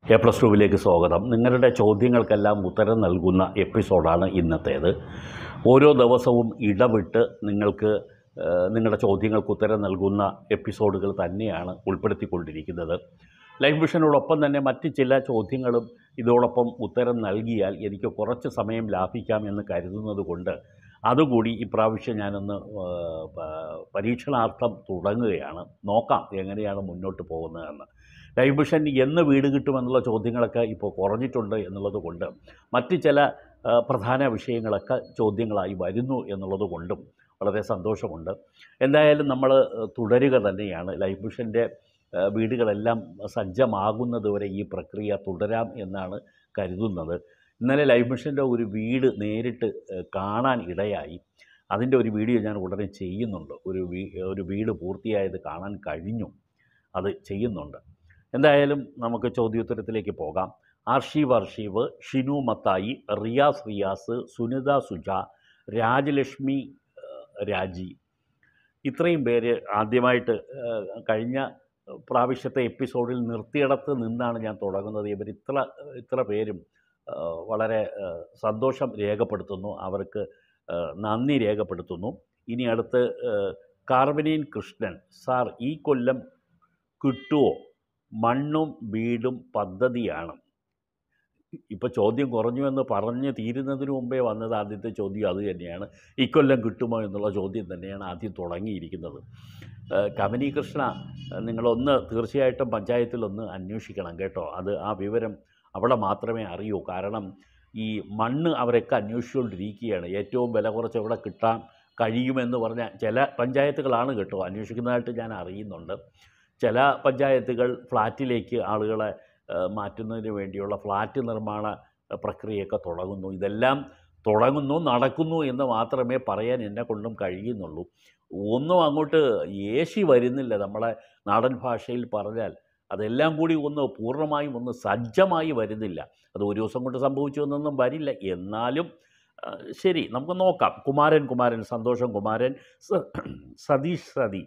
A plus ടുവിലേക്ക് സ്വാഗതം നിങ്ങളുടെ ചോദ്യങ്ങൾക്കെല്ലാം ഉത്തരം നൽകുന്ന എപ്പിസോഡാണ് ഇന്നത്തേത് ഓരോ ദിവസവും ഇടവിട്ട് നിങ്ങൾക്ക് ആ, നിങ്ങളുടെ ചോദ്യങ്ങൾക്ക് ഉത്തരം നൽകുന്ന എപ്പിസോഡുകൾ തന്നെയാണ് ഉൾപ്പെടുത്തിക്കൊണ്ടിരിക്കുന്നത് ലൈഫ് മിഷനോടൊപ്പം തന്നെ മറ്റ് ചില ചോദ്യങ്ങളും ഇതോടൊപ്പം ഉത്തരം നൽകിയാൽ എനിക്ക് കുറച്ച് സമയം ലാഭിക്കാം എന്ന് കരുതുന്നത് കൊണ്ട് അതുകൂടി ഇപ്രാവശ്യം ഞാനൊന്ന് ആ, പ- പരീക്ഷണാർത്ഥം തുടങ്ങുകയാണ് നോക്കാം എങ്ങനെയാണ് മുന്നോട്ട് പോകുന്നതെന്ന് ലൈഫ് മിഷൻ എന്ന് വീട് കിട്ടുമെന്നുള്ള ചോദ്യങ്ങളൊക്കെ ഇപ്പോൾ കുറഞ്ഞിട്ടുണ്ട് എന്നുള്ളത് കൊണ്ട് മറ്റ് ചില ആ, പ്രധാന വിഷയങ്ങളൊക്കെ ചോദ്യങ്ങളായി വരുന്നു എന്നുള്ളത് കൊണ്ടും വളരെ സന്തോഷമുണ്ട് എന്തായാലും നമ്മൾ തുടരുക തന്നെയാണ് ലൈഫ് മിഷൻ്റെ ആ, വീടുകളെല്ലാം സജ്ജമാകുന്നതുവരെ ഈ പ്രക്രിയ തുടരാം എന്നാണ് കരുതുന്നത് ഇന്നലെ ലൈഫ് മിഷൻ്റെ ഒരു വീട് നേരിട്ട് ആ, കാണാൻ ഇടയായി അതിൻ്റെ ഒരു വീഡിയോ ഞാൻ ഉടനെ ചെയ്യുന്നുണ്ട് ഒരു വീ ഒരു വീട് പൂർത്തിയായത് കാണാൻ കഴിഞ്ഞു അത് ചെയ്യുന്നുണ്ട് എന്തായാലും നമുക്ക് ചോദ്യോത്തരത്തിലേക്ക് പോകാം ആർഷീവ് അർഷീവ് ഷിനു മത്തായി റിയാസ് റിയാസ് സുനിത സുജ രാജലക്ഷ്മി ഏഹ്, രാജി ഇത്രയും പേര് ആദ്യമായിട്ട് ഏഹ്, കഴിഞ്ഞ പ്രാവശ്യത്തെ എപ്പിസോഡിൽ നിർത്തിയിടത്ത് നിന്നാണ് ഞാൻ തുടങ്ങുന്നത് ഇവർ ഇത്ര ഇത്ര പേരും ഏഹ്, വളരെ ഏഹ്, സന്തോഷം രേഖപ്പെടുത്തുന്നു അവർക്ക് ഏഹ്, നന്ദി രേഖപ്പെടുത്തുന്നു ഇനി അടുത്ത് ഏഹ്, കാർവനീൻ കൃഷ്ണൻ സാർ ഈ കൊല്ലം കിട്ടുമോ മണ്ണും വീടും പദ്ധതിയാണ് ഇപ്പോൾ ചോദ്യം കുറഞ്ഞു എന്ന് പറഞ്ഞ് തീരുന്നതിന് മുമ്പേ വന്നത് ആദ്യത്തെ ചോദ്യം അത് തന്നെയാണ് ഇക്കൊല്ലം കിട്ടുമോ എന്നുള്ള ചോദ്യം തന്നെയാണ് ആദ്യം തുടങ്ങിയിരിക്കുന്നത് ഏഹ് കമനി കൃഷ്ണ ഏഹ് നിങ്ങളൊന്ന് തീർച്ചയായിട്ടും പഞ്ചായത്തിലൊന്ന് അന്വേഷിക്കണം കേട്ടോ അത് ആ വിവരം അവിടെ മാത്രമേ അറിയൂ കാരണം ഈ മണ്ണ് അവരൊക്കെ അന്വേഷിച്ചുകൊണ്ടിരിക്കുകയാണ് ഏറ്റവും വില കുറച്ച് അവിടെ കിട്ടാൻ കഴിയുമെന്ന് പറഞ്ഞ ചില പഞ്ചായത്തുകളാണ് കേട്ടോ അന്വേഷിക്കുന്നതായിട്ട് ഞാൻ അറിയുന്നുണ്ട് ചില പഞ്ചായത്തുകൾ ഫ്ലാറ്റിലേക്ക് ആളുകളെ ഏഹ്, മാറ്റുന്നതിന് വേണ്ടിയുള്ള ഫ്ലാറ്റ് നിർമ്മാണ ഏഹ്, പ്രക്രിയയൊക്കെ തുടങ്ങുന്നു ഇതെല്ലാം തുടങ്ങുന്നു നടക്കുന്നു എന്ന് മാത്രമേ പറയാൻ എന്നെ കൊണ്ടും കഴിയുന്നുള്ളൂ ഒന്നും അങ്ങോട്ട് ഏശി വരുന്നില്ല നമ്മളെ നാടൻ ഭാഷയിൽ പറഞ്ഞാൽ അതെല്ലാം കൂടി ഒന്ന് പൂർണ്ണമായും ഒന്ന് സജ്ജമായി വരുന്നില്ല അത് ഒരു ദിവസം കൊണ്ട് സംഭവിച്ചു എന്നൊന്നും വരില്ല എന്നാലും ആ, ശരി നമുക്ക് നോക്കാം കുമാരൻ കുമാരൻ സന്തോഷം കുമാരൻ സ- സതീഷ് സതി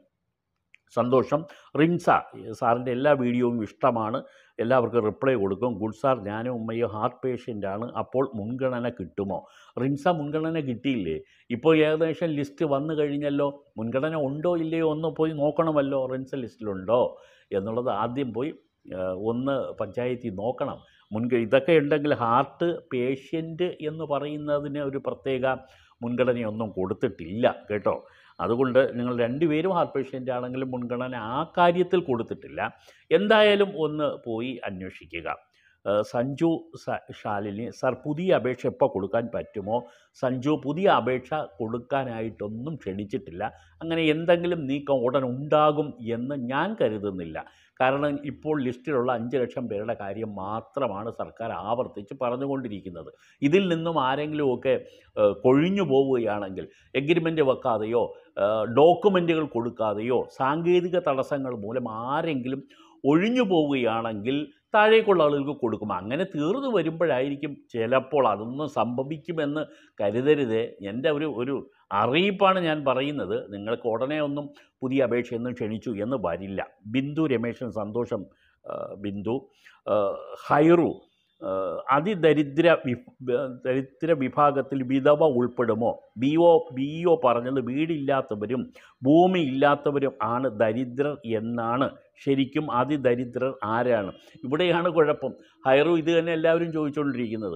സന്തോഷം റിൻസ സാറിൻ്റെ എല്ലാ വീഡിയോയും ഇഷ്ടമാണ് എല്ലാവർക്കും റിപ്ലൈ കൊടുക്കും ഗുഡ് സാർ ഞാനും ഉമ്മയും ഹാർട്ട് പേഷ്യൻ്റാണ് അപ്പോൾ മുൻഗണന കിട്ടുമോ റിൻസ മുൻഗണന കിട്ടിയില്ലേ ഇപ്പോൾ ഏകദേശം ലിസ്റ്റ് വന്നു കഴിഞ്ഞല്ലോ മുൻഗണന ഉണ്ടോ ഇല്ലയോ ഒന്ന് പോയി നോക്കണമല്ലോ റിൻസ ലിസ്റ്റിലുണ്ടോ എന്നുള്ളത് ആദ്യം പോയി ആ, ഒന്ന് പഞ്ചായത്തിൽ നോക്കണം മുൻക ഇതൊക്കെ ഉണ്ടെങ്കിൽ ഹാർട്ട് പേഷ്യൻ്റ് എന്ന് പറയുന്നതിന് ഒരു പ്രത്യേക മുൻഗണനയൊന്നും കൊടുത്തിട്ടില്ല കേട്ടോ അതുകൊണ്ട് നിങ്ങൾ രണ്ടുപേരും ഹാർട്ട് പേഷ്യൻ്റ് ആണെങ്കിലും മുൻഗണന ആ കാര്യത്തിൽ കൊടുത്തിട്ടില്ല എന്തായാലും ഒന്ന് പോയി അന്വേഷിക്കുക ഏഹ് സഞ്ജു സ- ശാലിനി സാർ പുതിയ അപേക്ഷ എപ്പോൾ കൊടുക്കാൻ പറ്റുമോ സഞ്ജു പുതിയ അപേക്ഷ കൊടുക്കാനായിട്ടൊന്നും ക്ഷണിച്ചിട്ടില്ല അങ്ങനെ എന്തെങ്കിലും നീക്കം ഉടൻ ഉണ്ടാകും എന്ന് ഞാൻ കരുതുന്നില്ല കാരണം ഇപ്പോൾ ലിസ്റ്റിലുള്ള അഞ്ച് ലക്ഷം പേരുടെ കാര്യം മാത്രമാണ് സർക്കാർ ആവർത്തിച്ച് പറഞ്ഞുകൊണ്ടിരിക്കുന്നത് ഇതിൽ നിന്നും ആരെങ്കിലുമൊക്കെ ഏഹ്, കൊഴിഞ്ഞു പോവുകയാണെങ്കിൽ എഗ്രിമെൻ്റ് വെക്കാതെയോ ഏഹ്, ഡോക്യുമെൻറ്റുകൾ കൊടുക്കാതെയോ സാങ്കേതിക തടസ്സങ്ങൾ മൂലം ആരെങ്കിലും ഒഴിഞ്ഞു പോവുകയാണെങ്കിൽ താഴേക്കുള്ള ആളുകൾക്ക് കൊടുക്കും അങ്ങനെ തീർന്നു വരുമ്പോഴായിരിക്കും ചിലപ്പോൾ അതൊന്നും സംഭവിക്കുമെന്ന് കരുതരുത് എൻ്റെ ഒരു ഒരു അറിയിപ്പാണ് ഞാൻ പറയുന്നത് നിങ്ങൾക്ക് ഉടനെ ഒന്നും പുതിയ അപേക്ഷയൊന്നും ക്ഷണിച്ചു എന്ന് വരില്ല ബിന്ദു രമേശൻ സന്തോഷം ആ, ബിന്ദു ആ, ഹൈറു ആ, അതിദരിദ്ര വിഫ് ദരിദ്ര വിഭാഗത്തിൽ വിധവ ഉൾപ്പെടുമോ ബി ഒ ബി ഒ പറഞ്ഞത് വീടില്ലാത്തവരും ഭൂമി ഇല്ലാത്തവരും ആണ് ദരിദ്രർ എന്നാണ് ശരിക്കും അതിദരിദ്രർ ആരാണ് ഇവിടെയാണ് കുഴപ്പം ഹൈറു ഇത് തന്നെ എല്ലാവരും ചോദിച്ചുകൊണ്ടിരിക്കുന്നത്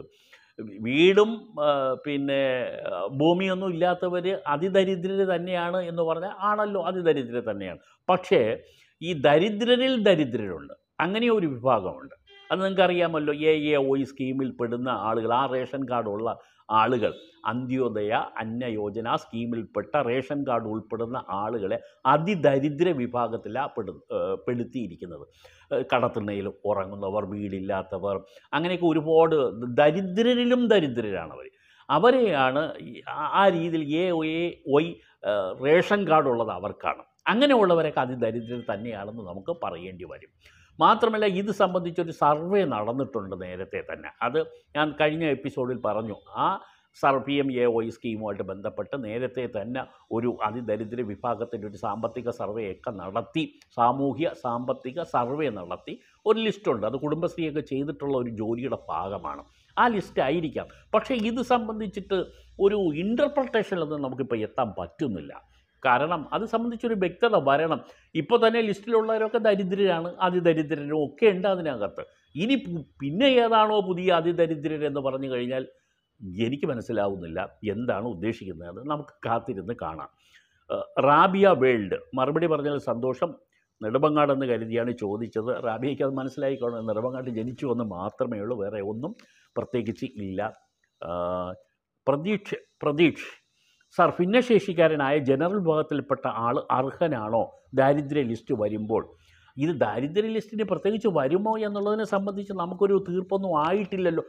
വീടും ആ, പിന്നെ ആ, ഭൂമിയൊന്നും ഇല്ലാത്തവർ അതിദരിദ്രർ തന്നെയാണ് എന്ന് പറഞ്ഞാൽ ആണല്ലോ അതിദരിദ്രർ തന്നെയാണ് പക്ഷേ ഈ ദരിദ്രരിൽ ദരിദ്രരുണ്ട് അങ്ങനെ ഒരു വിഭാഗമുണ്ട് അത് നിങ്ങൾക്കറിയാമല്ലോ എ എ ഒ സ്കീമിൽ പെടുന്ന ആളുകൾ ആ റേഷൻ കാർഡുള്ള ആളുകൾ അന്ത്യോദയ അന്നയോജന സ്കീമിൽപ്പെട്ട റേഷൻ കാർഡ് ഉൾപ്പെടുന്ന ആളുകളെ അതിദരിദ്ര വിഭാഗത്തിലാണ് പെടു ഏഹ് പെടുത്തിയിരിക്കുന്നത് ഏഹ് കടത്തിണ്ണയിൽ ഉറങ്ങുന്നവർ വീടില്ലാത്തവർ അങ്ങനെയൊക്കെ ഒരുപാട് ദരിദ്രരിലും ദരിദ്രരാണവർ അവരെയാണ് ഈ ആ- ആ രീതിയിൽ എ എ ഒയ് ഏഹ് റേഷൻ കാർഡ് ഉള്ളത് അവർക്കാണ് അങ്ങനെയുള്ളവരൊക്കെ അതിദരിദ്രർ തന്നെയാണെന്ന് നമുക്ക് പറയേണ്ടി വരും മാത്രമല്ല ഇത് സംബന്ധിച്ചൊരു സർവേ നടന്നിട്ടുണ്ട് നേരത്തെ തന്നെ അത് ഞാൻ കഴിഞ്ഞ എപ്പിസോഡിൽ പറഞ്ഞു ആ സർ പി എം എ ഒയ് സ്കീമുമായിട്ട് ബന്ധപ്പെട്ട് നേരത്തെ തന്നെ ഒരു അതിദരിദ്ര വിഭാഗത്തിൻ്റെ ഒരു സാമ്പത്തിക സർവേ ഒക്കെ നടത്തി സാമൂഹ്യ സാമ്പത്തിക സർവേ നടത്തി ഒരു ലിസ്റ്റുണ്ട് അത് കുടുംബശ്രീയൊക്കെ ചെയ്തിട്ടുള്ള ഒരു ജോലിയുടെ ഭാഗമാണ് ആ ലിസ്റ്റ് ആയിരിക്കാം പക്ഷേ ഇത് സംബന്ധിച്ചിട്ട് ഒരു ഇൻ്റർപ്രട്ടേഷനിലൊന്നും നമുക്കിപ്പോൾ എത്താൻ പറ്റുന്നില്ല കാരണം അത് സംബന്ധിച്ചൊരു വ്യക്തത വരണം ഇപ്പോൾ തന്നെ ലിസ്റ്റിലുള്ളവരൊക്കെ ദരിദ്രരാണ് അതിദരിദ്രരും ഒക്കെ ഉണ്ട് അതിനകത്ത് ഇനി പു- പിന്നെ ഏതാണോ പുതിയ അതിദരിദ്രരെന്ന് പറഞ്ഞു കഴിഞ്ഞാൽ എനിക്ക് മനസ്സിലാവുന്നില്ല എന്താണ് ഉദ്ദേശിക്കുന്നത് നമുക്ക് കാത്തിരുന്ന് കാണാം ഏഹ് റാബിയ വേൾഡ് മറുപടി പറഞ്ഞാൽ സന്തോഷം നെടുമങ്ങാടെന്ന് കരുതിയാണ് ചോദിച്ചത് റാബിയയ്ക്ക് അത് മനസ്സിലായിക്കോണം നെടുമങ്ങാട് ജനിച്ചു എന്ന് മാത്രമേ ഉള്ളൂ വേറെ ഒന്നും പ്രത്യേകിച്ച് ഇല്ല ആഹ് പ്രതീക്ഷ പ്രതീക്ഷ സാർ ഭിന്നശേഷിക്കാരനായ ജനറൽ വിഭാഗത്തിൽപ്പെട്ട ആൾ അർഹനാണോ ദാരിദ്ര്യ ലിസ്റ്റ് വരുമ്പോൾ ഇത് ദാരിദ്ര്യ ലിസ്റ്റിന് പ്രത്യേകിച്ച് വരുമോ എന്നുള്ളതിനെ സംബന്ധിച്ച് നമുക്കൊരു തീർപ്പൊന്നും ആയിട്ടില്ലല്ലോ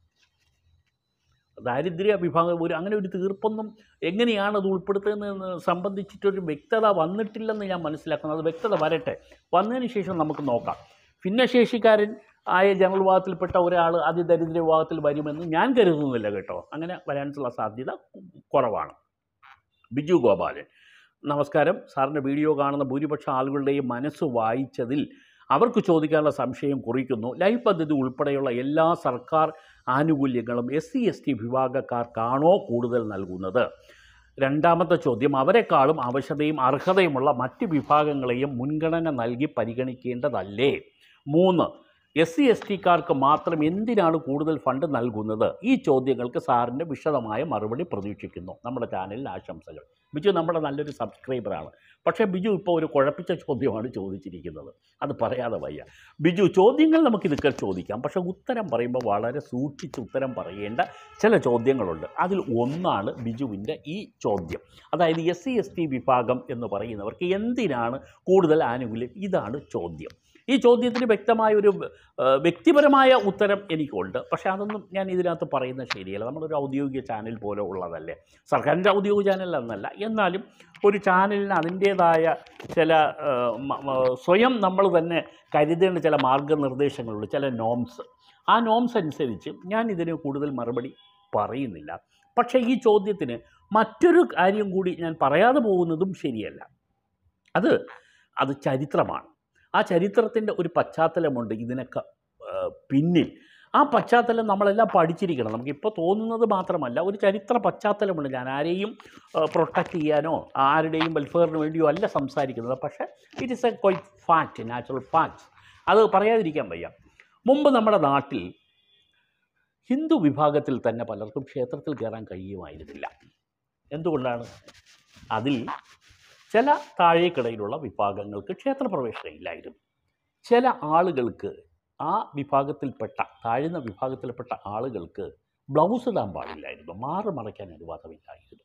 ദാരിദ്ര്യ വിഭാഗം ഒരു അങ്ങനെ ഒരു തീർപ്പൊന്നും എങ്ങനെയാണ് അത് ഉൾപ്പെടുത്തുന്നതെന്ന് സംബന്ധിച്ചിട്ടൊരു വ്യക്തത വന്നിട്ടില്ലെന്ന് ഞാൻ മനസ്സിലാക്കുന്നു അത് വ്യക്തത വരട്ടെ വന്നതിന് ശേഷം നമുക്ക് നോക്കാം ഭിന്നശേഷിക്കാരൻ ആയ ജനറൽ വിഭാഗത്തിൽപ്പെട്ട ഒരാൾ അതിദരിദ്ര വിഭാഗത്തിൽ വരുമെന്ന് ഞാൻ കരുതുന്നില്ല കേട്ടോ അങ്ങനെ വരാനുള്ള സാധ്യത കുറവാണ് ബിജു ഗോപാലൻ നമസ്കാരം സാറിൻ്റെ വീഡിയോ കാണുന്ന ഭൂരിപക്ഷം ആളുകളുടെയും മനസ്സ് വായിച്ചതിൽ അവർക്ക് ചോദിക്കാനുള്ള സംശയം കുറിക്കുന്നു ലൈഫ് പദ്ധതി ഉൾപ്പെടെയുള്ള എല്ലാ സർക്കാർ ആനുകൂല്യങ്ങളും എസ് സി എസ് ടി വിഭാഗക്കാർക്കാണോ കൂടുതൽ നൽകുന്നത് രണ്ടാമത്തെ ചോദ്യം അവരെക്കാളും ആവശ്യതയും അർഹതയുമുള്ള മറ്റ് വിഭാഗങ്ങളെയും മുൻഗണന നൽകി പരിഗണിക്കേണ്ടതല്ലേ മൂന്ന് എസ് സി എസ് ടിക്കാർക്ക് മാത്രം എന്തിനാണ് കൂടുതൽ ഫണ്ട് നൽകുന്നത് ഈ ചോദ്യങ്ങൾക്ക് സാറിൻ്റെ വിശദമായ മറുപടി പ്രതീക്ഷിക്കുന്നു നമ്മുടെ ചാനലിൽ ആശംസകൾ ബിജു നമ്മുടെ നല്ലൊരു സബ്സ്ക്രൈബറാണ് പക്ഷേ ബിജു ഇപ്പോൾ ഒരു കുഴപ്പിച്ച ചോദ്യമാണ് ചോദിച്ചിരിക്കുന്നത് അത് പറയാതെ വയ്യ ബിജു ചോദ്യങ്ങൾ നമുക്കിതൊക്കെ ചോദിക്കാം പക്ഷേ ഉത്തരം പറയുമ്പോൾ വളരെ സൂക്ഷിച്ച് ഉത്തരം പറയേണ്ട ചില ചോദ്യങ്ങളുണ്ട് അതിൽ ഒന്നാണ് ബിജുവിൻ്റെ ഈ ചോദ്യം അതായത് എസ് സി എസ് ടി വിഭാഗം എന്ന് പറയുന്നവർക്ക് എന്തിനാണ് കൂടുതൽ ആനുകൂല്യം ഇതാണ് ചോദ്യം ഈ ചോദ്യത്തിന് വ്യക്തമായ ഒരു ആ, വ്യക്തിപരമായ ഉത്തരം എനിക്കുണ്ട് പക്ഷേ അതൊന്നും ഞാൻ ഇതിനകത്ത് പറയുന്നത് ശരിയല്ല നമ്മളൊരു ഔദ്യോഗിക ചാനൽ പോലെ ഉള്ളതല്ലേ സർക്കാരിൻ്റെ ഔദ്യോഗിക ചാനൽ എന്നല്ല എന്നാലും ഒരു ചാനലിന് അതിൻ്റേതായ ചില ആ, മ- മ- സ്വയം നമ്മൾ തന്നെ കരുതേണ്ട ചില മാർഗനിർദ്ദേശങ്ങളുണ്ട് ചില നോംസ് ആ നോംസ് അനുസരിച്ച് ഞാൻ ഇതിന് കൂടുതൽ മറുപടി പറയുന്നില്ല പക്ഷേ ഈ ചോദ്യത്തിന് മറ്റൊരു കാര്യം കൂടി ഞാൻ പറയാതെ പോകുന്നതും ശരിയല്ല അത് അത് ചരിത്രമാണ് ആ ചരിത്രത്തിൻ്റെ ഒരു പശ്ചാത്തലമുണ്ട് ഇതിനൊക്കെ ആ, പിന്നിൽ ആ പശ്ചാത്തലം നമ്മളെല്ലാം പഠിച്ചിരിക്കണം നമുക്കിപ്പോൾ തോന്നുന്നത് മാത്രമല്ല ഒരു ചരിത്ര പശ്ചാത്തലമുണ്ട് ഞാൻ ആരെയും പ്രൊട്ടക്റ്റ് ചെയ്യാനോ ആരുടെയും വെൽഫെയറിന് വേണ്ടിയോ അല്ല സംസാരിക്കുന്നത് പക്ഷേ it is a quite fact natural facts അത് പറയാതിരിക്കാൻ വയ്യ മുമ്പ് നമ്മുടെ നാട്ടിൽ ഹിന്ദു വിഭാഗത്തിൽ തന്നെ പലർക്കും ക്ഷേത്രത്തിൽ കയറാൻ കഴിയുമായിരുന്നില്ല എന്തുകൊണ്ടാണ് അതിൽ ചില താഴേക്കിടയിലുള്ള വിഭാഗങ്ങൾക്ക് ക്ഷേത്രപ്രവേശനം ഇല്ലായിരുന്നു ചില ആളുകൾക്ക് ആ വിഭാഗത്തിൽപ്പെട്ട താഴ്ന്ന വിഭാഗത്തിൽപ്പെട്ട ആളുകൾക്ക് ബ്ലൗസ് ഇടാൻ പാടില്ലായിരുന്നു മാറ് മറയ്ക്കാൻ അനുവാദമില്ലായിരുന്നു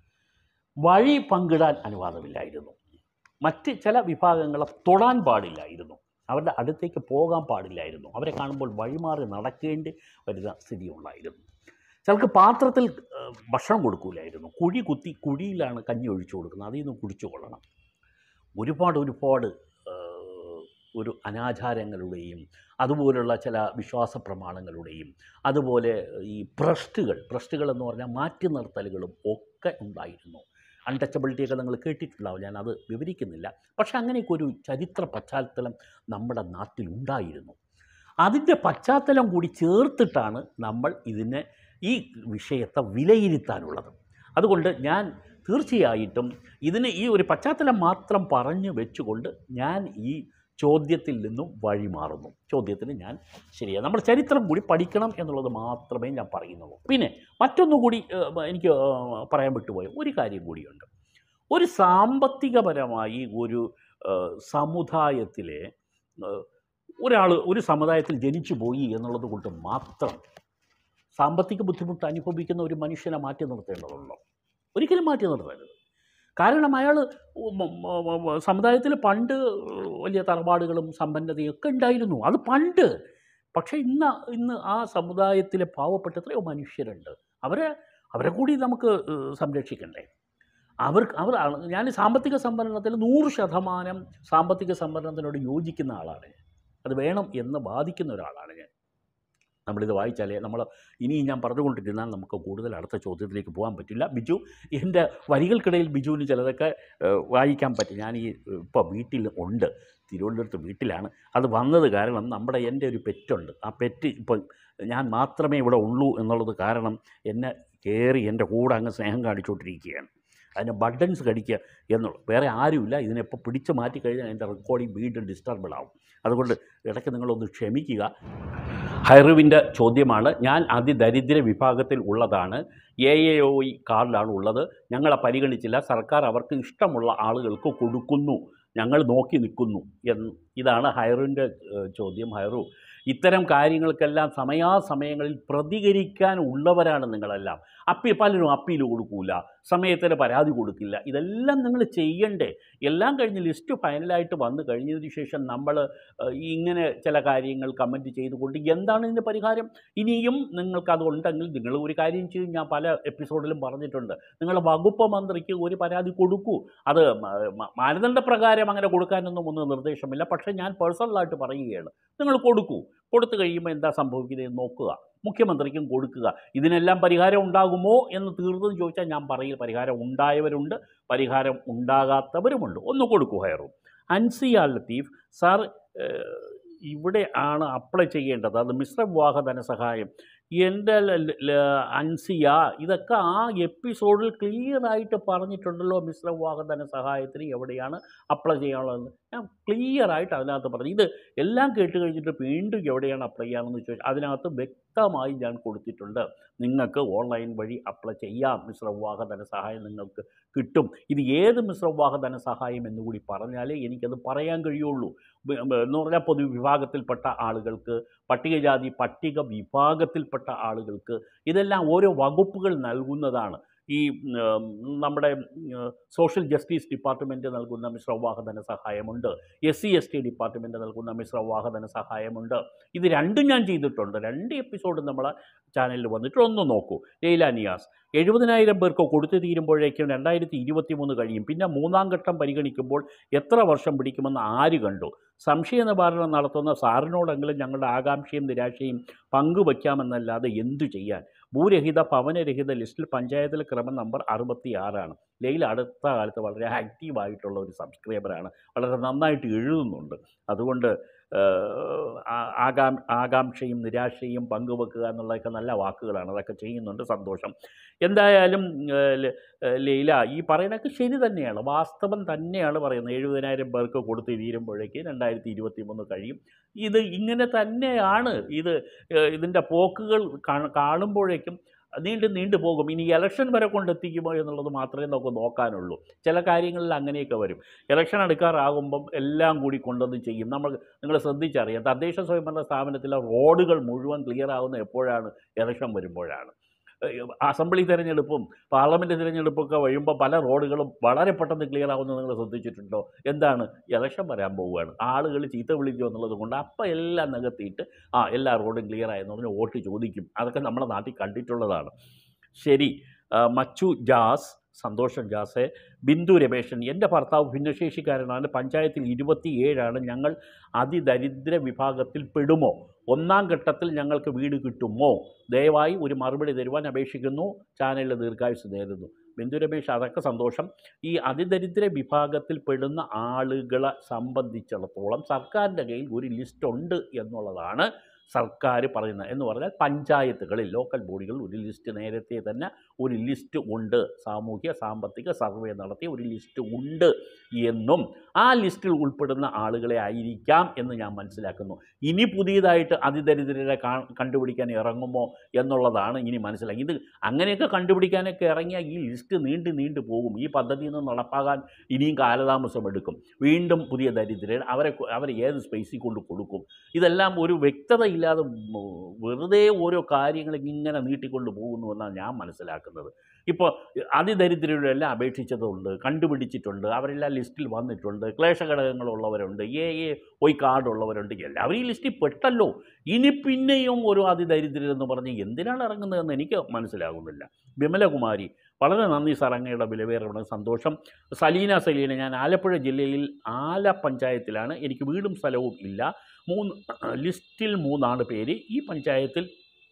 വഴി പങ്കിടാൻ അനുവാദമില്ലായിരുന്നു മറ്റ് ചില വിഭാഗങ്ങളെ തൊടാൻ പാടില്ലായിരുന്നു അവരുടെ അടുത്തേക്ക് പോകാൻ പാടില്ലായിരുന്നു അവരെ കാണുമ്പോൾ വഴിമാറി നടക്കേണ്ടി വരുന്ന സ്ഥിതി ഉണ്ടായിരുന്നു ചിലർക്ക് പാത്രത്തിൽ ഏഹ്, ഭക്ഷണം കൊടുക്കൂലായിരുന്നു കുഴി കുത്തി കുഴിയിലാണ് കഞ്ഞി ഒഴിച്ചു കൊടുക്കുന്നത് അതിൽ നിന്ന് കുടിച്ചു കൊള്ളണം ഒരുപാട് ഒരുപാട് ഏഹ്, ഒരു അനാചാരങ്ങളുടെയും അതുപോലുള്ള ചില വിശ്വാസ പ്രമാണങ്ങളുടെയും അതുപോലെ ഈ ഭ്രഷ്ടുകൾ ഭ്രഷ്ടുകൾ എന്ന് പറഞ്ഞാൽ മാറ്റി നിർത്തലുകളും ഒക്കെ ഉണ്ടായിരുന്നു അൺടച്ചബിലിറ്റിയൊക്കെ നിങ്ങൾ കേട്ടിട്ടുണ്ടാവും ഞാൻ അത് വിവരിക്കുന്നില്ല പക്ഷെ അങ്ങനെയൊക്കെ ഒരു ചരിത്ര പശ്ചാത്തലം നമ്മുടെ നാട്ടിലുണ്ടായിരുന്നു അതിൻ്റെ പശ്ചാത്തലം കൂടി ചേർത്തിട്ടാണ് നമ്മൾ ഇതിനെ ഈ വിഷയത്തെ വിലയിരുത്താനുള്ളത് അതുകൊണ്ട് ഞാൻ തീർച്ചയായിട്ടും ഇതിന് ഈ ഒരു പശ്ചാത്തലം മാത്രം പറഞ്ഞു വെച്ചുകൊണ്ട് ഞാൻ ഈ ചോദ്യത്തിൽ നിന്നും വഴിമാറുന്നു ചോദ്യത്തിന് ഞാൻ ശരിയാണ് നമ്മൾ ചരിത്രം കൂടി പഠിക്കണം എന്നുള്ളത് മാത്രമേ ഞാൻ പറയുന്നുള്ളൂ പിന്നെ മറ്റൊന്നുകൂടി ഏഹ്, എനിക്ക് ഏഹ്, പറയാൻ വിട്ടുപോയ ഒരു കാര്യം കൂടിയുണ്ട് ഒരു സാമ്പത്തികപരമായി ഒരു ഏഹ്, സമുദായത്തിലെ ഒരാൾ ഒരു സമുദായത്തിൽ ജനിച്ചു പോയി എന്നുള്ളത് കൊണ്ട് മാത്രം സാമ്പത്തിക ബുദ്ധിമുട്ട് അനുഭവിക്കുന്ന ഒരു മനുഷ്യനെ മാറ്റി നിർത്തേണ്ടതുണ്ടോ ഒരിക്കലും മാറ്റി നിർത്തരുത് കാരണം അയാൾ സമുദായത്തിൽ പണ്ട് വലിയ തറവാടുകളും സമ്പന്നതയും ഒക്കെ ഉണ്ടായിരുന്നു അത് പണ്ട് പക്ഷേ ഇന്ന് ഇന്ന് ആ സമുദായത്തിലെ പാവപ്പെട്ട എത്രയോ മനുഷ്യരുണ്ട് അവരെ അവരെ കൂടി നമുക്ക് ഏഹ്, സംരക്ഷിക്കണ്ടേ അവർക്ക് അവർ ഞാൻ സാമ്പത്തിക സംവരണത്തിൽ നൂറ് ശതമാനം സാമ്പത്തിക സംവരണത്തിനോട് യോജിക്കുന്ന ആളാണ് ഞാൻ അത് വേണം എന്ന് ബാധിക്കുന്ന ഒരാളാണ് ഞാൻ നമ്മളിത് വായിച്ചാലേ നമ്മൾ ഇനി ഞാൻ പറഞ്ഞുകൊണ്ടിരുന്നാൽ നമുക്ക് കൂടുതൽ അടുത്ത ചോദ്യത്തിലേക്ക് പോകാൻ പറ്റില്ല ബിജു എൻ്റെ വരികൾക്കിടയിൽ ബിജുവിന് ചിലതൊക്കെ ഏഹ്, വായിക്കാൻ പറ്റും ഞാൻ ഈ ഇപ്പോൾ വീട്ടിൽ ഉണ്ട് തിരുവനന്തപുരത്ത് വീട്ടിലാണ് അത് വന്നത് കാരണം നമ്മുടെ എൻ്റെ ഒരു പെറ്റുണ്ട് ആ പെറ്റ് ഇപ്പം ഞാൻ മാത്രമേ ഇവിടെ ഉള്ളൂ എന്നുള്ളത് കാരണം എന്നെ കയറി എൻ്റെ കൂടെ അങ്ങ് സ്നേഹം കാണിച്ചുകൊണ്ടിരിക്കുകയാണ് അതിന് ബട്ടൺസ് കടിക്കുക എന്നുള്ളു വേറെ ആരുമില്ല ഇതിനെപ്പോൾ പിടിച്ചു മാറ്റി കഴിഞ്ഞാൽ എൻ്റെ റെക്കോർഡിങ് വീണ്ടും ഡിസ്റ്റർബിൾ ആവും അതുകൊണ്ട് ഇടയ്ക്ക് നിങ്ങളൊന്ന് ക്ഷമിക്കുക ഹൈറുവിൻ്റെ ചോദ്യമാണ് ഞാൻ അതിദരിദ്ര വിഭാഗത്തിൽ ഉള്ളതാണ് എ എ ഒ ഇ കാർഡിലാണ് ഉള്ളത് ഞങ്ങളെ പരിഗണിച്ചില്ല സർക്കാർ അവർക്ക് ഇഷ്ടമുള്ള ആളുകൾക്ക് കൊടുക്കുന്നു ഞങ്ങൾ നോക്കി നിൽക്കുന്നു എന്ന് ഇതാണ് ഹൈറുവിൻ്റെ ഏഹ്, ചോദ്യം ഹൈറു ഇത്തരം കാര്യങ്ങൾക്കെല്ലാം സമയാസമയങ്ങളിൽ പ്രതികരിക്കാൻ ഉള്ളവരാണ് നിങ്ങളെല്ലാം അപ്പീൽ പലരും അപ്പീൽ കൊടുക്കൂല സമയത്തിന് പരാതി കൊടുക്കില്ല ഇതെല്ലാം നിങ്ങൾ ചെയ്യണ്ടേ എല്ലാം കഴിഞ്ഞ് ലിസ്റ്റ് ഫൈനലായിട്ട് വന്നു കഴിഞ്ഞതിന് ശേഷം നമ്മൾ ഏഹ്, ഇങ്ങനെ ചില കാര്യങ്ങൾ കമൻറ്റ് ചെയ്തുകൊണ്ട് എന്താണ് ഇതിൻ്റെ പരിഹാരം ഇനിയും നിങ്ങൾക്കത് ഉണ്ടെങ്കിൽ നിങ്ങൾ ഒരു കാര്യം ചെയ്യും ഞാൻ പല എപ്പിസോഡിലും പറഞ്ഞിട്ടുണ്ട് നിങ്ങൾ വകുപ്പ് മന്ത്രിക്ക് ഒരു പരാതി കൊടുക്കൂ അത് മ- മ- മാനദണ്ഡപ്രകാരം അങ്ങനെ കൊടുക്കാനൊന്നും ഒന്നും നിർദ്ദേശമില്ല പക്ഷേ ഞാൻ പേഴ്സണലായിട്ട് പറയുകയാണ് നിങ്ങൾ കൊടുക്കൂ കൊടുത്തു കഴിയുമ്പോൾ എന്താ സംഭവിക്കുന്നത് നോക്കുക മുഖ്യമന്ത്രിക്കും കൊടുക്കുക ഇതിനെല്ലാം പരിഹാരം ഉണ്ടാകുമോ എന്ന് തീർത്തും ചോദിച്ചാൽ ഞാൻ പറയിൽ പരിഹാരം ഉണ്ടായവരുണ്ട് പരിഹാരം ഉണ്ടാകാത്തവരുമുണ്ട് ഒന്ന് കൊടുക്കൂ ഹയറും അൻസിയ ലത്തീഫ് സാർ ഏഹ്, ഇവിടെ ആണ് അപ്ലൈ ചെയ്യേണ്ടത് അത് മിശ്ര വിവാഹ ധനസഹായം എൻ്റെ ല- ല- അൻസിയ ഇതൊക്കെ ആ എപ്പിസോഡിൽ ക്ലിയർ ആയിട്ട് പറഞ്ഞിട്ടുണ്ടല്ലോ മിശ്ര വിവാഹ ധനസഹായത്തിന് എവിടെയാണ് അപ്ലൈ ചെയ്യാനുള്ളതെന്ന് ഞാൻ ക്ലിയർ ആയിട്ട് അതിനകത്ത് പറഞ്ഞു ഇത് എല്ലാം കേട്ട് കഴിഞ്ഞിട്ട് വീണ്ടും എവിടെയാണ് അപ്ലൈ ചെയ്യാമെന്ന് ചോദിച്ചാൽ അതിനകത്ത് വ്യക്തമായി ഞാൻ കൊടുത്തിട്ടുണ്ട് നിങ്ങൾക്ക് ഓൺലൈൻ വഴി അപ്ലൈ ചെയ്യാം മിശ്ര വിവാഹ ധനസഹായം നിങ്ങൾക്ക് കിട്ടും ഇത് ഏത് മിശ്ര വിവാഹ ധനസഹായം എന്ന് കൂടി പറഞ്ഞാലേ എനിക്കത് പറയാൻ കഴിയുള്ളൂ ബ- ബ- എന്ന് പറഞ്ഞാൽ പൊതുവിഭാഗത്തിൽപ്പെട്ട ആളുകൾക്ക് പട്ടികജാതി പട്ടിക വിഭാഗത്തിൽപ്പെട്ട ആളുകൾക്ക് ഇതെല്ലാം ഓരോ വകുപ്പുകൾ നൽകുന്നതാണ് ഈ ഉം, നമ്മുടെ ഉം, സോഷ്യൽ ജസ്റ്റിസ് ഡിപ്പാർട്ട്മെൻറ്റ് നൽകുന്ന മിശ്രവിവാഹ ധനസഹായമുണ്ട് S C S T department നൽകുന്ന മിശ്രവിവാഹ ധനസഹായമുണ്ട് ഇത് രണ്ടും ഞാൻ ചെയ്തിട്ടുണ്ട് രണ്ട് എപ്പിസോഡ് നമ്മളെ ചാനലിൽ വന്നിട്ട് ഒന്ന് നോക്കൂ ലൈല നിയാസ് എഴുപതിനായിരം പേർക്ക് കൊടുത്തു തീരുമ്പോഴേക്കും രണ്ടായിരത്തി ഇരുപത്തി മൂന്ന് കഴിയും പിന്നെ മൂന്നാം ഘട്ടം പരിഗണിക്കുമ്പോൾ എത്ര വർഷം പിടിക്കുമെന്ന് ആര് കണ്ടു സംശയ നിവാരണം നടത്തുന്ന സാറിനോടെങ്കിലും ഞങ്ങളുടെ ആകാംക്ഷയും നിരാശയും പങ്കുവയ്ക്കാമെന്നല്ലാതെ എന്തു ചെയ്യാൻ ഭൂരഹിത ഭവനരഹിത ലിസ്റ്റിൽ പഞ്ചായത്തിലെ ക്രമം നമ്പർ അറുപത്തി ആറാണ് ലൈല അടുത്ത കാലത്ത് വളരെ ആക്റ്റീവായിട്ടുള്ള ഒരു സബ്സ്ക്രൈബറാണ് വളരെ നന്നായിട്ട് എഴുതുന്നുണ്ട് അതുകൊണ്ട് ഏഹ്, ആ- ആകാം ആകാംക്ഷയും നിരാശയും പങ്കുവെക്കുക എന്നുള്ളതൊക്കെ നല്ല വാക്കുകളാണ് അതൊക്കെ ചെയ്യുന്നുണ്ട് സന്തോഷം എന്തായാലും ഏഹ്, ല- ഏഹ്, ലൈല ഈ പറയുന്നതൊക്കെ ശരി തന്നെയാണ് വാസ്തവം തന്നെയാണ് പറയുന്നത് എഴുപതിനായിരം പേർക്ക് കൊടുത്ത് തീരുമ്പോഴേക്ക് രണ്ടായിരത്തി ഇരുപത്തി മൂന്ന് കഴിയും ഇത് ഇങ്ങനെ തന്നെയാണ് ഇത് ഏഹ്, ഇതിൻ്റെ പോക്കുകൾ കാണ- കാണുമ്പോഴേക്കും നീണ്ടു നീണ്ടു പോകും ഇനി ഇലക്ഷൻ വരെ കൊണ്ടെത്തിക്കുമോ എന്നുള്ളത് മാത്രമേ നമുക്ക് നോക്കാനുള്ളൂ ചില കാര്യങ്ങളിൽ അങ്ങനെയൊക്കെ വരും ഇലക്ഷൻ എടുക്കാറാകുമ്പം എല്ലാം കൂടി കൊണ്ടുവന്ന് ചെയ്യും നമ്മൾ നിങ്ങൾ ശ്രദ്ധിച്ചറിയാം തദ്ദേശ സ്വയംഭരണ സ്ഥാപനത്തിലെ റോഡുകൾ മുഴുവൻ ക്ലിയർ ആകുന്ന എപ്പോഴാണ് ഇലക്ഷൻ വരുമ്പോഴാണ് ഏഹ് അസംബ്ലി തിരഞ്ഞെടുപ്പും പാർലമെൻറ്റ് തിരഞ്ഞെടുപ്പൊക്കെ വരുമ്പോൾ പല റോഡുകളും വളരെ പെട്ടെന്ന് ക്ലിയർ ആവുന്നത് നിങ്ങൾ ശ്രദ്ധിച്ചിട്ടുണ്ടോ എന്താണ് ഇലക്ഷൻ വരാൻ പോവുകയാണ് ആളുകൾ ചീത്ത വിളിക്കുക എന്നുള്ളത് കൊണ്ട് അപ്പം എല്ലാം നികത്തിയിട്ട് ആ എല്ലാ റോഡും ക്ലിയർ ആയെന്ന് പറഞ്ഞ് വോട്ട് ചോദിക്കും അതൊക്കെ നമ്മുടെ നാട്ടിൽ കണ്ടിട്ടുള്ളതാണ് ശരി ആ, മച്ചു ജാസ് സന്തോഷം ജാസെ ബിന്ദു രമേശൻ എൻ്റെ ഭർത്താവ് ഭിന്നശേഷിക്കാരനാണ് പഞ്ചായത്തിൽ ഇരുപത്തിയേഴാണ് ഞങ്ങൾ അതിദരിദ്ര വിഭാഗത്തിൽ പെടുമോ ഒന്നാം ഘട്ടത്തിൽ ഞങ്ങൾക്ക് വീട് കിട്ടുമോ ദയവായി ഒരു മറുപടി തരുവാൻ അപേക്ഷിക്കുന്നു ചാനലിൽ ദീർഘായുസ് നേരുന്നു ബിന്ദു രമേശ് അതൊക്കെ സന്തോഷം ഈ അതിദരിദ്ര വിഭാഗത്തിൽ പെടുന്ന ആളുകളെ സംബന്ധിച്ചിടത്തോളം സർക്കാരിൻ്റെ കയ്യിൽ ഒരു ലിസ്റ്റ് ഉണ്ട് എന്നുള്ളതാണ് സർക്കാർ പറയുന്നത് എന്ന് പറഞ്ഞാൽ പഞ്ചായത്തുകളിൽ ലോക്കൽ ബോഡികളിൽ ഒരു ലിസ്റ്റ് നേരത്തെ തന്നെ ഒരു ലിസ്റ്റ് ഉണ്ട് സാമൂഹ്യ സാമ്പത്തിക സർവേ നടത്തിയ ഒരു ലിസ്റ്റ് ഉണ്ട് എന്നും ആ ലിസ്റ്റിൽ ഉൾപ്പെടുന്ന ആളുകളെ ആയിരിക്കാം എന്ന് ഞാൻ മനസ്സിലാക്കുന്നു ഇനി പുതിയതായിട്ട് അതിദരിദ്രരെ കാ കണ്ടുപിടിക്കാൻ ഇറങ്ങുമോ എന്നുള്ളതാണ് ഇനി മനസ്സിലാക്കി ഇത് അങ്ങനെയൊക്കെ കണ്ടുപിടിക്കാനൊക്കെ ഇറങ്ങിയാൽ ഈ ലിസ്റ്റ് നീണ്ടു നീണ്ടു പോകും ഈ പദ്ധതിയിൽ നിന്ന് നടപ്പാകാൻ ഇനിയും കാലതാമസം എടുക്കും വീണ്ടും പുതിയ ദരിദ്രർ അവരെ അവരെ ഏത് സ്പേസിൽ കൊണ്ട് കൊടുക്കും ഇതെല്ലാം ഒരു വ്യക്തതയില്ലാതെ ഉം, വെറുതെ ഓരോ കാര്യങ്ങൾ ഇങ്ങനെ നീട്ടിക്കൊണ്ട് പോകുന്നു എന്നാണ് ഞാൻ മനസ്സിലാക്കുന്നത് ഇപ്പോൾ അതിദരിദ്രരുടെ എല്ലാം അപേക്ഷിച്ചതുണ്ട് കണ്ടുപിടിച്ചിട്ടുണ്ട് അവരെല്ലാം ലിസ്റ്റിൽ വന്നിട്ടുണ്ട് ക്ലേശഘടകങ്ങളുള്ളവരുണ്ട് എ എ ഒയ് കാർഡുള്ളവരുണ്ട് എല്ലാവരും ഈ ലിസ്റ്റിൽ പെട്ടല്ലോ ഇനി പിന്നെയും ഒരു അതിദരിദ്രരെന്ന് പറഞ്ഞ് എന്തിനാണ് ഇറങ്ങുന്നതെന്ന് എനിക്ക് മനസ്സിലാകുന്നില്ല വിമലകുമാരി വളരെ നന്ദി സാർ അങ്ങയുടെ വിലവേറിയ സന്തോഷം സലീന സലീന ഞാൻ ആലപ്പുഴ ജില്ലയിൽ ആല പഞ്ചായത്തിലാണ് എനിക്ക് വീടും സ്ഥലവും ഇല്ല മൂന്ന് ലിസ്റ്റിൽ മൂന്നാണ് പേര് ഈ പഞ്ചായത്തിൽ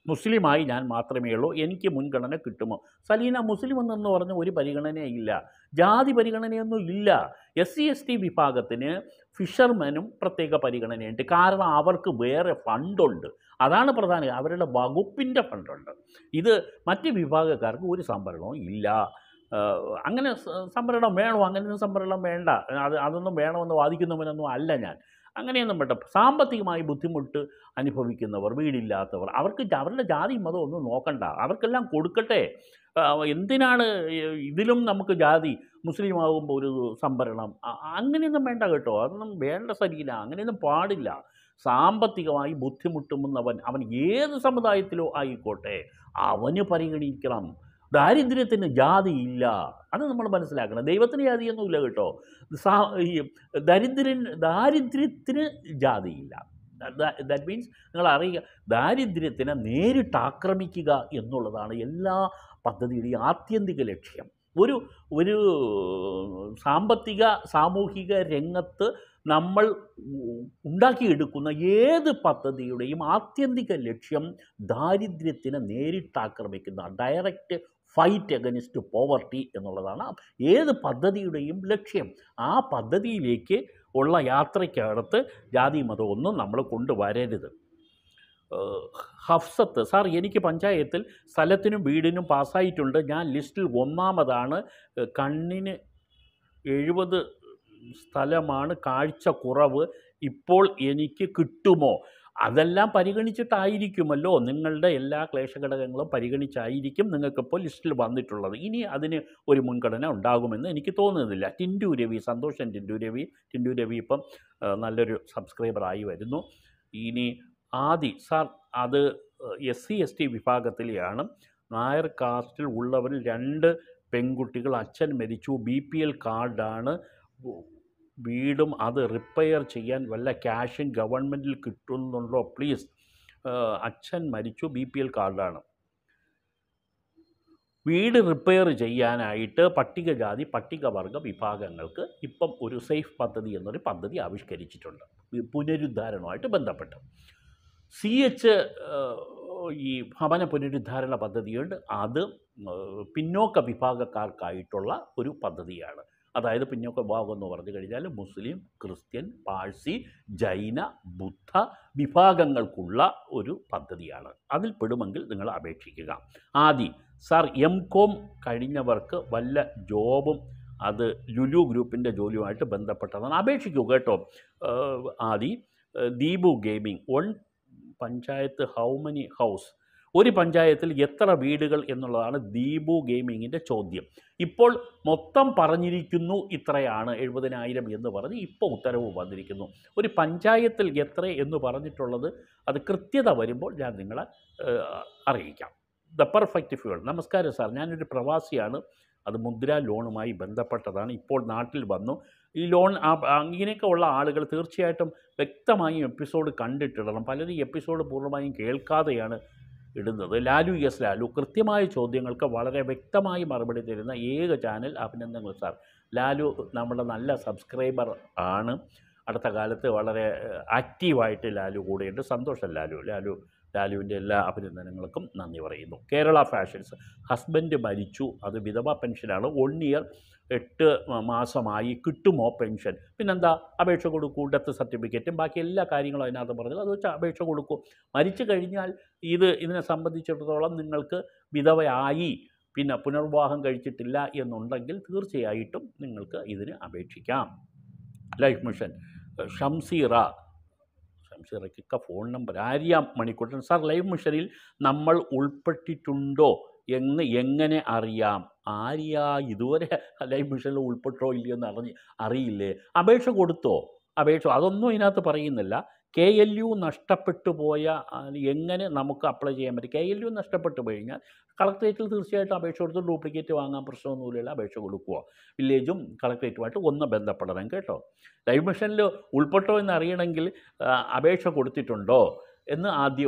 മുസ്ലിമായി ഞാൻ മാത്രമേ ഉള്ളൂ എനിക്ക് മുൻഗണന കിട്ടുമോ സലീന മുസ്ലിം എന്നൊന്ന് പറഞ്ഞ ഒരു പരിഗണനയില്ല ജാതി പരിഗണനയൊന്നും ഇല്ല എസ് സി എസ് ടി വിഭാഗത്തിന് ഫിഷർമാനും പ്രത്യേക പരിഗണനയുണ്ട് കാരണം അവർക്ക് വേറെ ഫണ്ടുണ്ട് അതാണ് പ്രധാനം അവരുടെ വകുപ്പിൻ്റെ ഫണ്ടുണ്ട് ഇത് മറ്റ് വിഭാഗക്കാർക്ക് ഒരു സംവരണവും ഇല്ല ആഹ് അങ്ങനെ സ- സംവരണം വേണോ അങ്ങനെയൊന്നും സംവരണം വേണ്ട അത് അതൊന്നും വേണമെന്ന് വാദിക്കുന്നവനൊന്നും അല്ല ഞാൻ അങ്ങനെയൊന്നും വേണ്ട സാമ്പത്തികമായി ബുദ്ധിമുട്ട് അനുഭവിക്കുന്നവർ വീടില്ലാത്തവർ അവർക്ക് ജ- അവരുടെ ജാതി മതം ഒന്നും നോക്കണ്ട അവർക്കെല്ലാം കൊടുക്കട്ടെ ആഹ് എന്തിനാണ് ഈ- ഇതിലും നമുക്ക് ജാതി മുസ്ലിം ആകുമ്പോൾ ഒരു സംവരണം അ- അങ്ങനെയൊന്നും വേണ്ട കേട്ടോ അതൊന്നും വേണ്ട ശരിയില്ല അങ്ങനെയൊന്നും പാടില്ല സാമ്പത്തികമായി ബുദ്ധിമുട്ടുന്നവൻ അവൻ ഏത് സമുദായത്തിലോ ആയിക്കോട്ടെ അവന് പരിഗണിക്കണം ദാരിദ്ര്യത്തിന് ജാതിയില്ല അത് നമ്മൾ മനസ്സിലാക്കണം ദൈവത്തിന് ജാതിയൊന്നുമില്ല കേട്ടോ സാ ഈ ദരിദ്രൻ ദാരിദ്ര്യത്തിന് ജാതിയില്ല ദാറ്റ് മീൻസ് നിങ്ങൾ അറിയുക ദാരിദ്ര്യത്തിനെ നേരിട്ട് ആക്രമിക്കുക എന്നുള്ളതാണ് എല്ലാ പദ്ധതിയുടെയും ആത്യന്തിക ലക്ഷ്യം ഒരു ഒരു സാമ്പത്തിക സാമൂഹിക രംഗത്ത് നമ്മൾ ഉ- ഉണ്ടാക്കിയെടുക്കുന്ന ഏത് പദ്ധതിയുടെയും ആത്യന്തിക ലക്ഷ്യം ദാരിദ്ര്യത്തിനെ നേരിട്ട് ആക്രമിക്കുന്ന ഡയറക്റ്റ് ഫൈറ്റ് അഗനിസ്റ്റ് പോവർട്ടി എന്നുള്ളതാണ് ഏത് പദ്ധതിയുടെയും ലക്ഷ്യം ആ പദ്ധതിയിലേക്ക് ഉള്ള യാത്രയ്ക്കകത്ത് ജാതി മതം ഒന്നും നമ്മൾ കൊണ്ടുവരരുത് ഏഹ് ഹഫ്സത്ത് സാർ എനിക്ക് പഞ്ചായത്തിൽ സ്ഥലത്തിനും വീടിനും പാസ്സായിട്ടുണ്ട് ഞാൻ ലിസ്റ്റിൽ ഒന്നാമതാണ് ഏഹ് കണ്ണിന് എഴുപത് സ്ഥലമാണ് കാഴ്ച കുറവ് ഇപ്പോൾ എനിക്ക് കിട്ടുമോ അതെല്ലാം പരിഗണിച്ചിട്ടായിരിക്കുമല്ലോ നിങ്ങളുടെ എല്ലാ ക്ലേശഘടകങ്ങളും പരിഗണിച്ചായിരിക്കും നിങ്ങൾക്കിപ്പോൾ ലിസ്റ്റിൽ വന്നിട്ടുള്ളത് ഇനി അതിന് ഒരു മുൻഗണന ഉണ്ടാകുമെന്ന് എനിക്ക് തോന്നുന്നില്ല ടിൻഡു രവി സന്തോഷം ടിൻഡു രവി ടിൻഡു രവി ഇപ്പം ആ, നല്ലൊരു സബ്സ്ക്രൈബറായി വരുന്നു ഇനി ആദി സാർ അത് എസ് സി എസ് ടി വിഭാഗത്തിലെയാണ് നായർ കാസ്റ്റിൽ ഉള്ളവരിൽ രണ്ട് പെൺകുട്ടികൾ അച്ഛൻ മരിച്ചു ബി പി എൽ കാർഡാണ് വീടും അത് റിപ്പയർ ചെയ്യാൻ വല്ല ക്യാഷും ഗവൺമെൻറ്റിൽ കിട്ടുന്നുണ്ടോ പ്ലീസ് അച്ഛൻ മരിച്ചു ബി പി എൽ കാർഡാണ് വീട് റിപ്പയർ ചെയ്യാനായിട്ട് പട്ടികജാതി പട്ടികവർഗ വിഭാഗങ്ങൾക്ക് ഇപ്പം ഒരു സേഫ് പദ്ധതി എന്നൊരു പദ്ധതി ആവിഷ്കരിച്ചിട്ടുണ്ട് ഈ പുനരുദ്ധാരണവുമായിട്ട് ബന്ധപ്പെട്ട് സി എച്ച് ഈ ഭവന പുനരുദ്ധാരണ പദ്ധതിയുണ്ട് അത് ഏഹ്, പിന്നോക്ക വിഭാഗക്കാർക്കായിട്ടുള്ള ഒരു പദ്ധതിയാണ് അതായത് പിന്നോക്ക വിഭാഗം എന്ന് പറഞ്ഞു കഴിഞ്ഞാൽ മുസ്ലിം ക്രിസ്ത്യൻ പാഴ്സി ജൈന ബുദ്ധ വിഭാഗങ്ങൾക്കുള്ള ഒരു പദ്ധതിയാണ് അതിൽ പെടുമെങ്കിൽ നിങ്ങൾ അപേക്ഷിക്കുക ആദി സാർ എം കോം കഴിഞ്ഞവർക്ക് വല്ല ജോബും അത് ലുലു ഗ്രൂപ്പിൻ്റെ ജോലിയുമായിട്ട് ബന്ധപ്പെട്ടതാണ് അപേക്ഷിക്കൂ കേട്ടോ ഏഹ്, ആദി ഏഹ്, Deepu gaming one panchayat how many house ഒരു പഞ്ചായത്തിൽ എത്ര വീടുകൾ എന്നുള്ളതാണ് ദീപു ഗെയിമിങ്ങിൻ്റെ ചോദ്യം ഇപ്പോൾ മൊത്തം പറഞ്ഞിരിക്കുന്നു ഇത്രയാണ് എഴുപതിനായിരം എന്ന് പറഞ്ഞ് ഇപ്പോൾ ഉത്തരവ് വന്നിരിക്കുന്നു ഒരു പഞ്ചായത്തിൽ എത്ര എന്ന് പറഞ്ഞിട്ടുള്ളത് അത് കൃത്യത വരുമ്പോൾ ഞാൻ നിങ്ങളെ ഏഹ്, അറിയിക്കാം ദ പെർഫെക്റ്റ് ഫ്യൂൾ നമസ്കാരം സാർ ഞാനൊരു പ്രവാസിയാണ് അത് മുദ്ര ലോണുമായി ബന്ധപ്പെട്ടതാണ് ഇപ്പോൾ നാട്ടിൽ വന്നു ഈ ലോൺ ആ- അങ്ങനെയൊക്കെ ഉള്ള ആളുകൾ തീർച്ചയായിട്ടും വ്യക്തമായും എപ്പിസോഡ് കണ്ടിട്ടിടണം പലരും ഈ എപ്പിസോഡ് പൂർണ്ണമായും കേൾക്കാതെയാണ് ഇടുന്നത് ലാലു എസ് ലാലു കൃത്യമായ ചോദ്യങ്ങൾക്ക് വളരെ വ്യക്തമായി മറുപടി തരുന്ന ഏക ചാനൽ അഭിനന്ദനങ്ങൾ സാർ ലാലു നമ്മുടെ നല്ല സബ്സ്ക്രൈബർ ആണ് അടുത്ത കാലത്ത് വളരെ ഏഹ്, ആക്റ്റീവായിട്ട് ലാലു കൂടെയുണ്ട് സന്തോഷം ലാലു ലാലു ലാലുവിൻ്റെ എല്ലാ അഭിനന്ദനങ്ങൾക്കും നന്ദി പറയുന്നു കേരള ഫാഷൻസ് ഹസ്ബൻഡ് മരിച്ചു അത് വിധവ പെൻഷനാണ് വൺ ഇയർ എട്ട് മ- മാസമായി കിട്ടുമോ പെൻഷൻ പിന്നെന്താ അപേക്ഷ കൊടുക്കൂ ഡെത്ത് സർട്ടിഫിക്കറ്റും ബാക്കി എല്ലാ കാര്യങ്ങളും അതിനകത്ത് പറഞ്ഞത് അത് വെച്ച് അപേക്ഷ കൊടുക്കൂ മരിച്ചു കഴിഞ്ഞാൽ ഇത് ഇതിനെ സംബന്ധിച്ചിടത്തോളം നിങ്ങൾക്ക് വിധവയായി പിന്നെ പുനർവിവാഹം കഴിച്ചിട്ടില്ല എന്നുണ്ടെങ്കിൽ തീർച്ചയായിട്ടും നിങ്ങൾക്ക് ഇതിന് അപേക്ഷിക്കാം ലൈഫ് മിഷൻ ഷംസീറ ഷംസീറയ്ക്കൊക്കെ phone number Arya Manikuttan sir life മിഷനിൽ നമ്മൾ ഉൾപ്പെട്ടിട്ടുണ്ടോ എന്ന് എങ്ങനെ അറിയാം ആര്യ ഇതുവരെ ലൈഫ് മിഷനിൽ ഉൾപ്പെട്ടോ ഇല്ലയോ എന്ന് അറിഞ്ഞ് അറിയില്ലേ അപേക്ഷ കൊടുത്തോ അപേക്ഷ അതൊന്നും ഇതിനകത്ത് പറയുന്നില്ല കെ എൽ യു നഷ്ടപ്പെട്ടു പോയ ആ, എങ്ങനെ നമുക്ക് അപ്ലൈ ചെയ്യാൻ പറ്റും കെ എൽ യു നഷ്ടപ്പെട്ടു കഴിഞ്ഞാൽ കളക്ട്രേറ്റിൽ തീർച്ചയായിട്ടും അപേക്ഷ കൊടുത്ത് ഡ്യൂപ്ലിക്കേറ്റ് വാങ്ങാൻ പ്രശ്നമൊന്നുമില്ല അപേക്ഷ കൊടുക്കുക വില്ലേജും കളക്ട്രേറ്റുമായിട്ട് ഒന്ന് ബന്ധപ്പെടണം കേട്ടോ ലൈഫ് മിഷനിൽ ഉൾപ്പെട്ടോ എന്ന് അറിയണമെങ്കിൽ ആ, അപേക്ഷ കൊടുത്തിട്ടുണ്ടോ എന്ന് ആദ്യം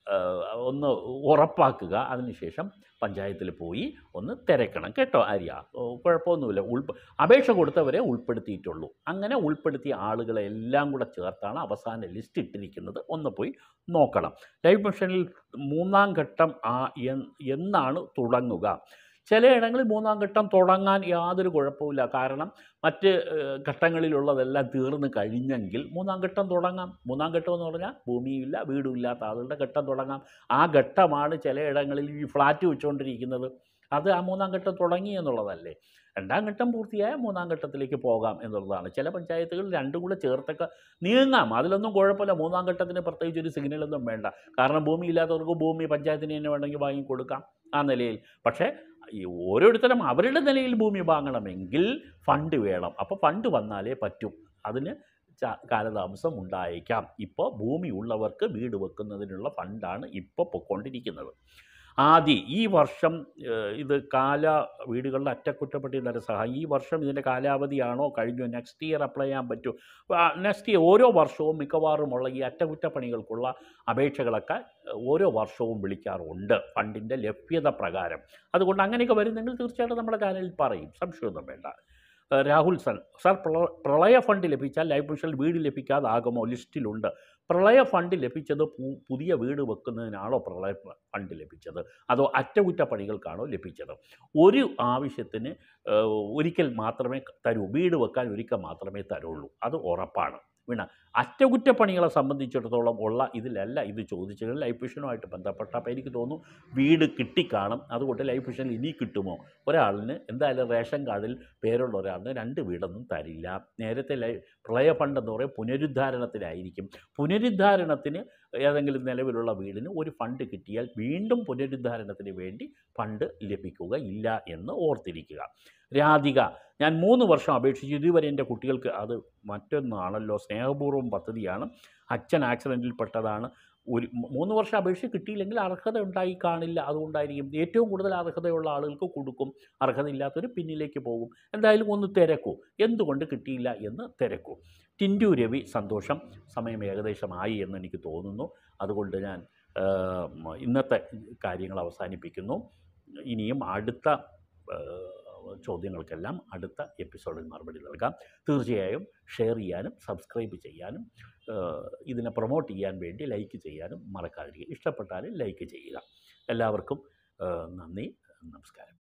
ഏഹ്, ഒന്ന് ഉറപ്പാക്കുക അതിനുശേഷം പഞ്ചായത്തിൽ പോയി ഒന്ന് തിരക്കണം കേട്ടോ ആര്യ ഓ, കുഴപ്പമൊന്നുമില്ല ഉൾപ്പ അപേക്ഷ കൊടുത്തവരെ ഉൾപ്പെടുത്തിയിട്ടുള്ളൂ അങ്ങനെ ഉൾപ്പെടുത്തിയ ആളുകളെ എല്ലാം കൂടെ ചേർത്താണ് അവസാന ലിസ്റ്റ് ഇട്ടിരിക്കുന്നത് ഒന്ന് പോയി നോക്കണം ലൈഫ് മിഷനിൽ മൂന്നാം ഘട്ടം ആ എൻ- എന്നാണ് തുടങ്ങുക ചിലയിടങ്ങളിൽ മൂന്നാം ഘട്ടം തുടങ്ങാൻ യാതൊരു കുഴപ്പമില്ല കാരണം മറ്റ് ഏഹ്, ഘട്ടങ്ങളിലുള്ളതെല്ലാം തീർന്നു കഴിഞ്ഞെങ്കിൽ മൂന്നാം ഘട്ടം തുടങ്ങാം മൂന്നാം ഘട്ടം എന്ന് പറഞ്ഞാൽ ഭൂമിയില്ല വീടും ഇല്ലാത്ത ആളുകളുടെ ഘട്ടം തുടങ്ങാം ആ ഘട്ടമാണ് ചിലയിടങ്ങളിൽ ഈ ഫ്ലാറ്റ് വെച്ചുകൊണ്ടിരിക്കുന്നത് അത് ആ മൂന്നാം ഘട്ടം തുടങ്ങി എന്നുള്ളതല്ലേ രണ്ടാം ഘട്ടം പൂർത്തിയായ മൂന്നാം ഘട്ടത്തിലേക്ക് പോകാം എന്നുള്ളതാണ് ചില പഞ്ചായത്തുകൾ രണ്ടും കൂടെ ചേർത്തൊക്കെ നീങ്ങാം അതിലൊന്നും കുഴപ്പമില്ല മൂന്നാം ഘട്ടത്തിന് പ്രത്യേകിച്ച് ഒരു സിഗ്നലൊന്നും വേണ്ട കാരണം ഭൂമി ഇല്ലാത്തവർക്ക് ഭൂമി പഞ്ചായത്തിന് തന്നെ വേണമെങ്കിൽ വാങ്ങിക്കൊടുക്കാം ആ നിലയിൽ പക്ഷേ ഈ ഓരോരുത്തരും അവരുടെ നിലയിൽ ഭൂമി വാങ്ങണമെങ്കിൽ ഫണ്ട് വേണം അപ്പോൾ ഫണ്ട് വന്നാലേ പറ്റും അതിന് ച- കാലതാമസം ഉണ്ടായേക്കാം ഇപ്പോൾ ഭൂമി ഉള്ളവർക്ക് വീട് വെക്കുന്നതിനുള്ള ഫണ്ടാണ് ഇപ്പോൾ പൊയ്ക്കൊണ്ടിരിക്കുന്നത് ആദ്യ ഈ വർഷം ഏഹ്, ഇത് കാല വീടുകളുടെ അറ്റകുറ്റപ്പട്ടി ധനസഹായം ഈ വർഷം ഇതിൻ്റെ കാലാവധിയാണോ കഴിഞ്ഞു നെക്സ്റ്റ് ഇയർ അപ്ലൈ ചെയ്യാൻ പറ്റും നെക്സ്റ്റ് ഇയർ ഓരോ വർഷവും മിക്കവാറുമുള്ള ഈ അറ്റകുറ്റപ്പണികൾക്കുള്ള അപേക്ഷകളൊക്കെ ഏഹ്, ഓരോ വർഷവും വിളിക്കാറുണ്ട് ഫണ്ടിൻ്റെ ലഭ്യത പ്രകാരം അതുകൊണ്ട് അങ്ങനെയൊക്കെ വരുന്നെങ്കിൽ തീർച്ചയായിട്ടും നമ്മുടെ ചാനലിൽ പറയും സംശയമൊന്നും വേണ്ട ഏഹ്, രാഹുൽ സൺ സാർ പ്രള- പ്രളയ ഫണ്ട് ലഭിച്ചാൽ ലൈഫ് മിഷൻ വീട് ലഭിക്കാതാകുമോ ലിസ്റ്റിലുണ്ട് പ്രളയ ഫണ്ട് ലഭിച്ചത് പു- പുതിയ വീട് വെക്കുന്നതിനാണോ പ്രളയ ഫ- ഫണ്ട് ലഭിച്ചത് അതോ അറ്റകുറ്റപ്പണികൾക്കാണോ ലഭിച്ചത് ഒരു ആവശ്യത്തിന് ഏഹ്, ഒരിക്കൽ മാത്രമേ തരൂ വീട് വെക്കാൻ ഒരിക്കൽ മാത്രമേ തരുള്ളൂ അത് ഉറപ്പാണ് വീണ അറ്റകുറ്റപ്പണികളെ സംബന്ധിച്ചിടത്തോളം ഉള്ള ഇതിലല്ല ഇത് ചോദിച്ചത് ലൈഫ് മിഷനുമായിട്ട് ബന്ധപ്പെട്ടപ്പോൾ എനിക്ക് തോന്നുന്നു വീട് കിട്ടിക്കാണും അതുകൊണ്ട് ലൈഫ് മിഷനിൽ ഇനി കിട്ടുമോ ഒരാളിന് എന്തായാലും റേഷൻ കാർഡിൽ പേരുള്ള ഒരാളിന് രണ്ട് വീടൊന്നും തരില്ല നേരത്തെ ലൈ പ്രളയ ഫണ്ട് എന്ന് പറയുന്നത് പുനരുദ്ധാരണത്തിനായിരിക്കും പുനരുദ്ധാരണത്തിന് ഏതെങ്കിലും നിലവിലുള്ള വീടിന് ഒരു ഫണ്ട് കിട്ടിയാൽ വീണ്ടും പുനരുദ്ധാരണത്തിന് വേണ്ടി ഫണ്ട് ലഭിക്കുക ഇല്ല എന്ന് ഓർത്തിരിക്കുക രാധിക ഞാൻ മൂന്ന് വർഷം അപേക്ഷിച്ചു ഇതുവരെ എൻ്റെ കുട്ടികൾക്ക് അത് മറ്റൊന്നാണല്ലോ സ്നേഹപൂർവ്വം പദ്ധതിയാണ് അച്ഛൻ ആക്സിഡൻറ്റിൽപ്പെട്ടതാണ് ഒരു മൂന്ന് വർഷം അപേക്ഷ കിട്ടിയില്ലെങ്കിൽ അർഹത ഉണ്ടായി കാണില്ല അതുകൊണ്ടായിരിക്കും ഏറ്റവും കൂടുതൽ അർഹതയുള്ള ആളുകൾക്ക് കൊടുക്കും അർഹതയില്ലാത്തവർ പിന്നിലേക്ക് പോകും എന്തായാലും ഒന്ന് തിരക്കൂ എന്തുകൊണ്ട് കിട്ടിയില്ല എന്ന് തിരക്കൂ ടിൻറ്റു രവി സന്തോഷം സമയം ഏകദേശമായി എന്ന് എനിക്ക് തോന്നുന്നു അതുകൊണ്ട് ഞാൻ ആ, ഇന്നത്തെ കാര്യങ്ങൾ അവസാനിപ്പിക്കുന്നു ഇനിയും അടുത്ത ആ, ചോദ്യങ്ങൾക്കെല്ലാം അടുത്ത എപ്പിസോഡിൽ മറുപടി നൽകാം തീർച്ചയായും ഷെയർ ചെയ്യാനും സബ്സ്ക്രൈബ് ചെയ്യാനും ആ, ഇതിനെ പ്രൊമോട്ട് ചെയ്യാൻ വേണ്ടി ലൈക്ക് ചെയ്യാനും മറക്കാതിരിക്കുക ഇഷ്ടപ്പെട്ടാൽ ലൈക്ക് ചെയ്യുക എല്ലാവർക്കും ആ, നന്ദി നമസ്കാരം